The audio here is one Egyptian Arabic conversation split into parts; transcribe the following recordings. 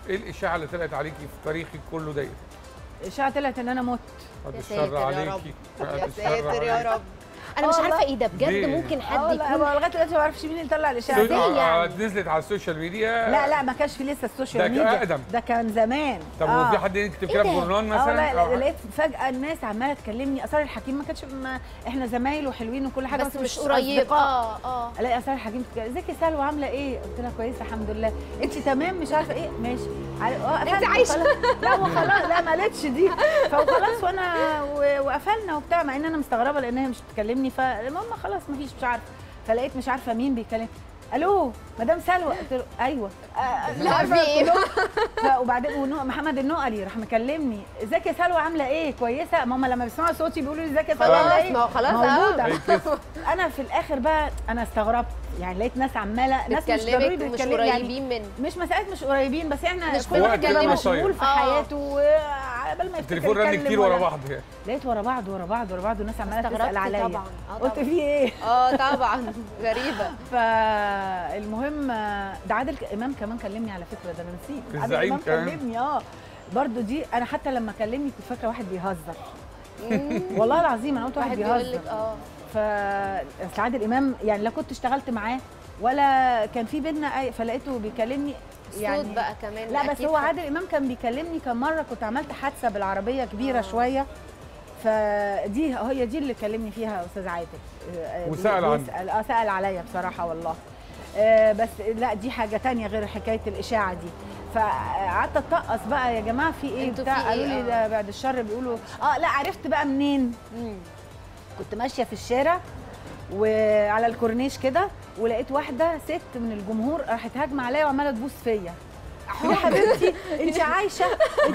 ايه الاشاعه اللي طلعت عليكي في تاريخك كله ديت اشاعه طلعت ان انا مت بعد يا الشر ساتر يا عليكي رب. بعد يا الشر ساتر يا عليكي. رب انا مش آه عارفه والله. ايه ده بجد ليه؟ ممكن اه حد لا يكون هو لغايه دلوقتي ما اعرفش مين اللي طلع الاشاعه سو- دي إزاي آه، يعني؟ نزلت على السوشيال ميديا لا لا ما كانش في لسه ده السوشيال ميديا أقدم. ده كان زمان طب آه. وفي حد يكتب إيه كده في ده؟ جورنال اه مثلا لا, لا أو- لقيت فجاه الناس عماله تكلمني اثار الحكيم ما كانتش ما احنا زمايل وحلوين وكل حاجه بس مش قريب أصدقاء. اه اه الاقي اثار الحكيم تتكلم، ازيك يا سلوى عامله ايه؟ قلت لها كويسه الحمد لله انت تمام مش عارفه ايه ماشي عارف- اه انت قفلنا عايشة. وخلاص. لا وخلاص لا ما قالتش دي فخلاص وانا و- وقفلنا وبتاع مع ان انا مستغربه لان هي مش بتكلمني فالمهم خلاص ما فيش مش عارفه فلقيت مش عارفه مين بيكلم الو مدام سلوى قلت له ايوه آه، مش لا، عارفة في إيه؟ كلهم. ف- وبعدين ونو- محمد النقلي راح مكلمني ازيك يا سلوى عامله ايه كويسه ماما لما بيسمعوا صوتي بيقولوا لي ازيك يا سلوى عامله خلاص ايه ما هو خلاص موجوده اه هيتكسر. انا في الاخر بقى انا استغربت يعني لقيت ناس عماله ناس مش ضروري بتكلمك مش بتتكلم يعني قريبين من مش مسألة مش قريبين بس احنا مش كل واحد بنتكلم بيبقى قصير. مشغول في آه. حياته وعلى بال ما يفتكر التليفون رن يتكلم كتير ورا ولا- بعض لقيت ورا بعض ورا بعض ورا بعض والناس عماله استغربت تسال عليا طبعا اه قلت طبعا في ايه اه طبعا غريبه فالمهم ده عادل امام كمان كلمني على فكره ده انا نسيت عادل الزعيم امام كمان. كلمني اه برضو دي انا حتى لما كلمني كنت فاكره واحد بيهزر والله العظيم انا قلت واحد واحد بيقول بيهزر لك اه ف أصل عادل امام يعني لا كنت اشتغلت معاه ولا كان في بينا اي فلقيته بيكلمني صوت بقى كمان لا بس أكيد هو خ- عادل امام كان بيكلمني كم مره كنت عملت حادثه بالعربيه كبيره آه. شويه فدي هي دي اللي كلمني فيها استاذ عادل آه، وسأل عنك. بيسأل اه سال عليا بصراحه والله آه، بس لا دي حاجه تانية غير حكايه الاشاعه دي فقعدت اتطقص بقى يا جماعه في ايه انتوا بتاع في قالوا إيه؟ لي ده بعد الشر بيقولوا اه لا عرفت بقى منين مم. كنت ماشيه في الشارع وعلى الكورنيش كده ولقيت واحده ست من الجمهور راحت هاجمه عليا وعماله تبوس فيا يا حبيبتي انت عايشه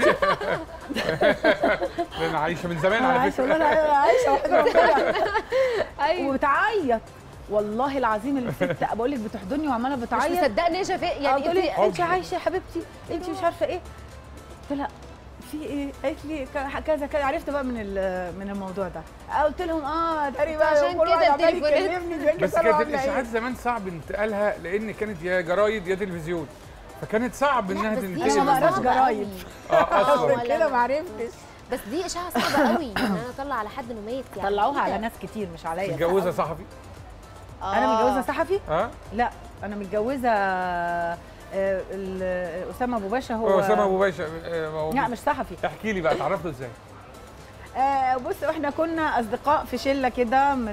لان عايشه من زمان انا على عايشه فكره والله انا عايشه واحده ربنا ايوه وبتعيط والله العظيم الست بقول لك بتحضني وعماله مش بتعيط مصدقه ان هي شافت يعني يعني تقول لي انت انت عايشه يا حبيبتي انت مش عارفه ايه قلت لها في ايه قالت لي ك- كذا كذا عرفت بقى من ال- من الموضوع ده قلت لهم اه تقريبا بقى عشان كل كده واحد عمال التليفونات. يكلمني زي بس كده كانت وعاملة إيه. الاشاعات زمان صعب انتقالها لان كانت يا جرايد يا تلفزيون فكانت صعب انها بس دي تنتقل أنا ما إشاعة بقراش صعبة جرايد. قوي. اه اصلا ولا عشان كده أنا. ما عرفتش بس دي اشاعه صعبه قوي ان انا اطلع على حد انه ميت يعني طلعوها إيه على ده؟ ناس كتير مش عليا متجوزه صحفي انا آه. متجوزه صحفي ها لا انا متجوزه آه، ال- اسامه ابو باشا هو هو اسامه ابو باشا آه، هو- لا مش صحفي احكي لي بقى اتعرفتوا ازاي آه، بص احنا كنا اصدقاء في شله كده من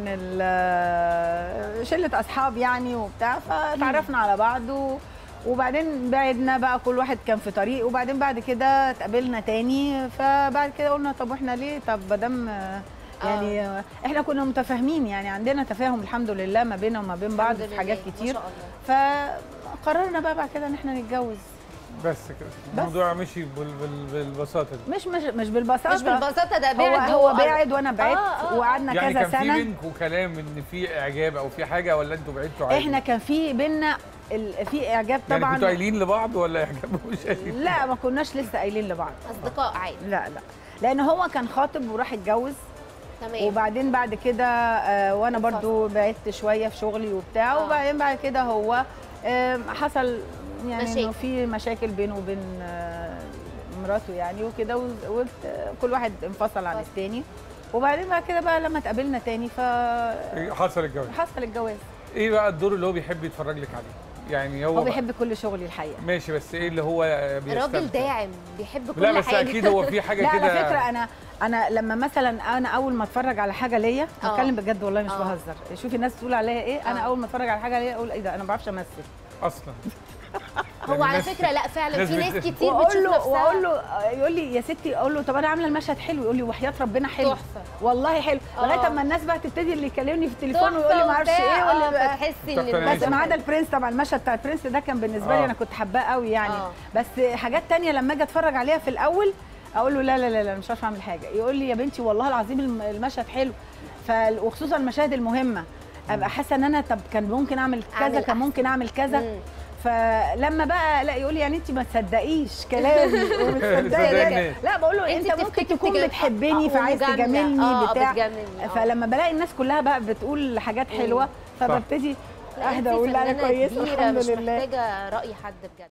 ال- شله اصحاب يعني وبتاع فتعرفنا على بعض و وبعدين بعدنا بقى كل واحد كان في طريق وبعدين بعد كده اتقابلنا تاني فبعد كده قلنا طب واحنا ليه طب ما دام آه، يعني آه، احنا كنا متفاهمين يعني عندنا تفاهم الحمد لله ما بيننا وما بين بعض الحمد في حاجات لله، كتير ما شاء الله فقررنا بقى بعد كده ان احنا نتجوز بس كده الموضوع مشي بال- بال- بالبساطه دي مش مش مش بالبساطه مش بالبساطه ده هو بعد هو وقرب. بعد وانا بعدت آه، آه. وقعدنا يعني كذا كان في سنه بينكم كلام ان في اعجاب او في حاجه ولا انتوا بعدتوا عادي احنا كان في بينا ال- في اعجاب يعني طبعا كنتوا قايلين لبعض ولا اعجاب مش قايلين لا ما كناش لسه قايلين لبعض اصدقاء عادي لا لا لان هو كان خاطب وراح اتجوز تمام وبعدين بعد كده آه، وانا برضو بعدت شويه في شغلي وبتاع آه. وبعدين بعد كده هو آم، حصل يعني مشاكل. انه في مشاكل بينه وبين آه، مراته يعني وكده وقلت آه، كل واحد انفصل عن انفصل. التاني وبعدين بعد كده بقى لما اتقابلنا تاني فحصل حصل الجواز الجواز ايه بقى الدور اللي هو بيحب يتفرج لك عليه يعني هو هو بيحب كل شغلي الحقيقه ماشي بس ايه اللي هو بيستمتع راجل داعم بيحب كل لا بس حاجه اكيد هو في حاجه لا كده على فكره انا انا لما مثلا انا اول ما اتفرج على حاجه ليا آه. بتكلم بجد والله مش آه. بهزر شوفي الناس تقول عليا ايه انا آه. اول ما اتفرج على حاجه ليا اقول ايه ده انا ما بعرفش امثل اصلا هو على الناس- فكره لا فعلا ناس في ناس بت- كتير واقول بتشوف له نفسها واقول له يقول لي يا ستي اقول له طب انا عامله المشهد حلو يقول لي وحياه ربنا حلو تحفه والله حلو آه. لغايه اما الناس بقى تبتدي اللي يكلمني في التليفون تحفه ويقول لي ما اعرفش وبتاع، ايه يقول آه، لي بقى فتحسي ان تقتنعي بس بيه. ما عدا البرنس طبعا المشهد بتاع البرنس ده كان بالنسبه لي آه. انا كنت حباه قوي يعني آه. بس حاجات تانية لما اجي اتفرج عليها في الاول اقول له لا لا لا, لا مش عارفه اعمل حاجه يقول لي يا بنتي والله العظيم الم- المشهد حلو ف وخصوصا المشاهد المهمه ابقى حاسه ان انا طب كان ممكن اعمل كذا أعمل كان أحسن. ممكن اعمل كذا مم. فلما بقى لا يقول لي يعني انت ما تصدقيش كلامي وبتصدقي تصدقي لا. لا بقول له انت انت ممكن بتفتكر تكون تجا- بتحبني آه، فعايز ومجاملة. تجاملني آه، بتاع بتجاملني، آه. فلما بلاقي الناس كلها بقى بتقول حاجات حلوه فببتدي لا، اهدى انت اقول لا انا فنانة كويسه كبيرة، الحمد مش لله محتاجه راي حد بجد